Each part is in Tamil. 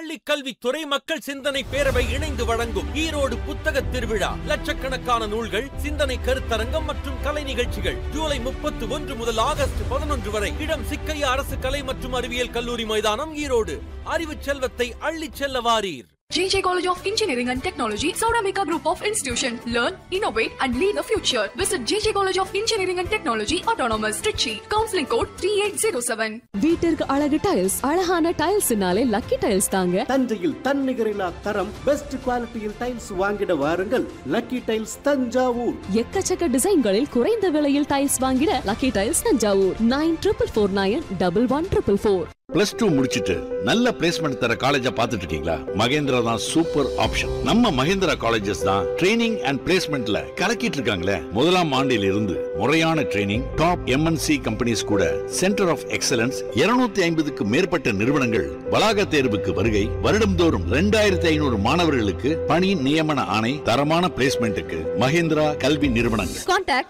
பள்ளி கல்வித்துறை மக்கள் சிந்தனை பேரவை இணைந்து வழங்கும் ஈரோடு புத்தக திருவிழா லட்சக்கணக்கான நூல்கள் சிந்தனை கருத்தரங்கம் மற்றும் கலை நிகழ்ச்சிகள் ஜூலை முப்பத்து ஒன்று முதல் ஆகஸ்ட் பதினொன்று வரை இடம் சிக்கையா அரசு கலை மற்றும் அறிவியல் கல்லூரி மைதானம் ஈரோடு அறிவு செல்வத்தை அள்ளிச் செல்ல வாரீர் JJ College of Engineering and Technology, Sauramika Group of Institution. Learn, innovate, and lead the future. Visit JJ College of Engineering and Technology, Autonomous, Trichy. Counseling code 3807. வீட்டிற்கு அழகு டைல்ஸ் அழகான டைல்ஸ்னாலே லக்கி டைல்ஸ் தாங்க தஞ்சையில் தன்னிகரில்லா தரம் பெஸ்ட் குவாலிட்டியில் டைல்ஸ் வாங்கிட வாருங்கள் லக்கி டைல்ஸ் தஞ்சாவூர் எக்கச்சக்க டிசைன்களில் குறைந்த விலையில் டைல்ஸ் வாங்கிட lucky tiles Thanjavur nine triple four nine double one triple four plus two முடிச்சிட்டு நல்ல பிளேஸ்மெண்ட் தர காலேஜா பார்த்துட்டு இருக்கீங்களா மகேந்திரா தான் சூப்பர் ஆப்ஷன் நம்ம மகேந்திரா காலேஜஸ் தான் ட்ரைனிங் அண்ட் பிளேஸ்மெண்ட்ல கலக்கிட்டு இருக்காங்களே முதலாம் ஆண்டில் இருந்து முறையான ட்ரைனிங் டாப் எம்என்சி கம்பெனிஸ் கூட சென்டர் ஆஃப் எக்ஸலன்ஸ் 250 ஐம்பதுக்கு மேற்பட்ட நிறுவனங்கள் வளாக தேர்வுக்கு வருகை வருடம்தோறும் ரெண்டாயிரத்தி ஐநூறு மாணவர்களுக்கு பணி நியமன ஆணை தரமான பிளேஸ்மெண்ட்டுக்கு மகேந்திரா கல்வி நிறுவனங்கள் Contact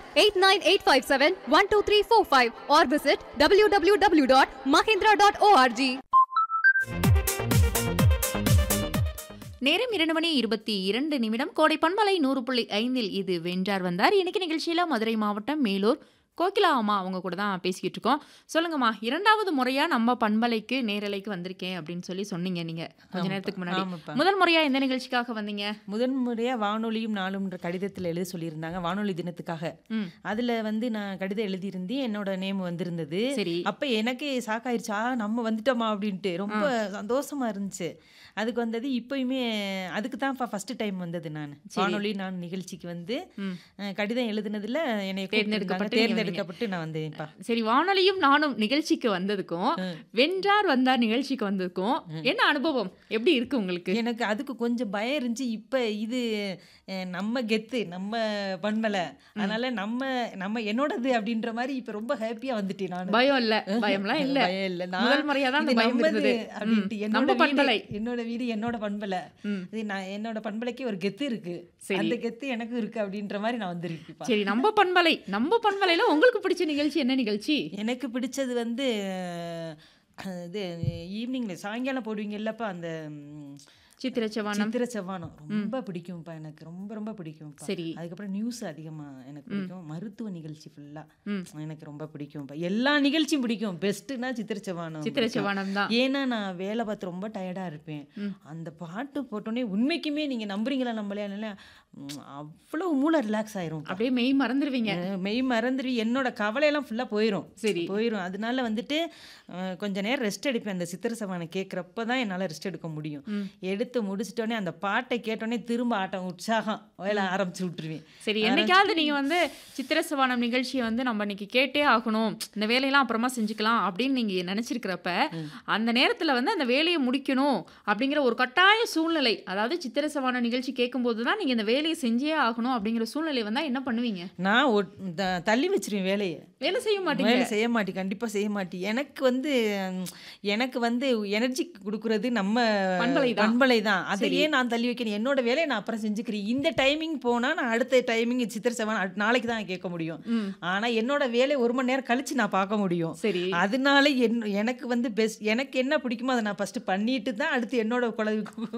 89857-12345 or visit www.mahindra.org. நேரம் இரண்டு மணி இருபத்தி இரண்டு நிமிடம் கோடை பண்பலை நூறு புள்ளி ஐந்தில் இது வென்றார் வந்தார் இன்னைக்கு நிகழ்ச்சியில் மதுரை மாவட்டம் மேலூர் கோகிலா அம்மா அவங்க கூட தான் பேசிக்கிட்டு இருக்கோம் சொல்லுங்கம்மா இரண்டாவது முறையா நம்ம பண்பலைக்கு நேரலைக்கு வந்திருக்கேன் அப்படின்னு சொல்லி சொன்னீங்க நீங்க கொஞ்ச நேரத்துக்கு முன்னாடி ஆமாப்பா. முதல் முறையா எந்த நிகழ்ச்சிக்காக வந்தீங்க முதன் முறையாக வானொலியும் நாளும்ன்ற கடிதத்தில் எழுத சொல்லியிருந்தாங்க வானொலி தினத்துக்காக ம். அதில் வந்து நான் கடிதம் எழுதியிருந்தேன் என்னோட நேம் வந்திருந்தது சரி அப்போ எனக்கே சாக்காயிருச்சா நம்ம வந்துட்டோமா அப்படின்ட்டு ரொம்ப சந்தோஷமா இருந்துச்சு அதுக்கு வந்தது இப்பயுமே அதுக்கு தான் ஃபர்ஸ்ட் டைம் வந்தது நான் வானொலி நான் நிகழ்ச்சிக்கு வந்து ம். அஹ், கடிதம் எழுதுனதுல என்னை தேர்ந்தெடுக்கப்பட்டு தேர்ந்தெடுக்கப்பட்டு நீங்க தேர்ந்தெடுக்கப்பட்டு நான் வந்தேன்ப்பா சரி வானொலியும் நானும் நிகழ்ச்சிக்கு வந்ததுக்கும் ம். வென்றார் வந்தார் நிகழ்ச்சிக்கு வந்ததுக்கும் என்ன அனுபவம் எப்படி இருக்கு உங்களுக்கு எனக்கு அதுக்கு கொஞ்சம் பயம் இருந்துச்சு இப்போ இது அஹ், நம்ம கெத்து நம்ம பண்பலை அதனால நம்ம நம்ம என்னோடது அப்படின்ற மாதிரி இப்போ ரொம்ப ஹாப்பியா வந்துட்டேன் நான் பயம் இல்ல பயம்லாம் இல்ல பயம் இல்ல நான் முதல் முறையா தான் அந்த இது பயம் நம்மது இருந்தது அப்படின்ட்டு ம். என்னோட நம்ம வீடு- பண்பலை என்னோட வீடு என்னோட பண்பலை ம். இது நான் என்னோட பண்பலைக்கு ஒரு கெத்து இருக்கு சரி. அந்த கெத்து எனக்கும் இருக்கு அப்படின்ற மாதிரி நான் வந்திருக்கேன் சரி நம்ம பண்பலை நம்ம பண்பலையில உங்களுக்கு பிடிச்ச நிகழ்ச்சி என்ன நிகழ்ச்சி எனக்கு பிடிச்சது வந்து அஹ், இது ஈவினிங்ல சாயங்காலம் போடுவீங்க இல்லப்பா அந்த ம், சித்திர செவ்வானம் சித்திர செவ்வானம் ரொம்ப பிடிக்கும்ப்பா எனக்கு ரொம்ப ரொம்ப பிடிக்கும்ப்பா சரி அதுக்கப்புறம் நியூஸ் அதிகமா எனக்கு பிடிக்கும் மருத்துவ நிகழ்ச்சி ஃபுல்லா ம். எனக்கு ரொம்ப பிடிக்கும்ப்பா எல்லா நிகழ்ச்சியும் பிடிக்கும் பெஸ்ட்னா சித்திர செவ்வானம் சித்திர பிடிக்கும். செவ்வானம் தான் ஏன்னா நான் வேலை பார்த்து ரொம்ப டயர்டாக இருப்பேன் அந்த பாட்டு போட்டோன்னே உண்மைக்குமே நீங்கள் நம்புறீங்களா நம்மளே அவ்வளோ மூளை ரிலாக்ஸ் ஆயிரும் அப்படியே மெய் மறந்துடுவீங்க மெய் மறந்துடு என்னோட கவலையெல்லாம் ஃபுல்லாக போயிடும் சரி. போயிடும் அதனால வந்துட்டு அஹ், கொஞ்ச நேரம் ரெஸ்ட் எடுப்பேன் அந்த சித்திர சவானை கேட்குறப்ப தான் என்னால் ரெஸ்ட் எடுக்க முடியும் எடுத்து முடிச்சிட்டோன்னே அந்த பாட்டை கேட்டோன்னே திரும்ப ஆட்டம் உற்சாகம் வேலை ஆரம்பிச்சு விட்டுருவேன் சரி என்னைக்காவது நீங்க வந்து சித்திர செவ்வானம் நிகழ்ச்சியை வந்து நம்ம இன்னைக்கு கேட்டே ஆகணும் இந்த வேலையெல்லாம் அப்புறமா செஞ்சுக்கலாம் அப்படின்னு நீங்க நினைச்சிருக்கிறப்ப அந்த நேரத்துல வந்து அந்த வேலையை முடிக்கணும் அப்படிங்கிற ஒரு கட்டாய சூழ்நிலை அதாவது சித்திர செவ்வானம் நிகழ்ச்சி கேட்கும்போது தான் நீங்க இந்த வேலையை செஞ்சே ஆகணும் அப்படிங்கிற சூழ்நிலை வந்தா என்ன பண்ணுவீங்க நான் ஒட்- த- தள்ளி வச்சிருவேன் வேலையை வேலை செய்ய மாட்டீங்க வேலை செய்ய மாட்டேன் கண்டிப்பாக செய்ய மாட்டேன் எனக்கு வந்து ம், எனக்கு வந்து எனர்ஜி கொடுக்கறது நம்ம பண்பலை தான். பண்பலை தான் அதையே நான் தள்ளி வைக்கிறேன் என்னோட வேலையை நான் அப்புறம் செஞ்சுக்கிறேன் இந்த டைமிங் போனால் நான் அடுத்த டைமிங் சித்திர செவன் நாளைக்கு தான் கேட்க முடியும் ம். ஆனால் என்னோட வேலை ஒரு மணி நேரம் கழிச்சு நான் பார்க்க முடியும் சரி அதனால என் எனக்கு வந்து பெஸ்ட் எனக்கு என்ன பிடிக்குமோ அதை நான் ஃபஸ்ட்டு பண்ணிட்டு தான் அடுத்து என்னோட குழந்தை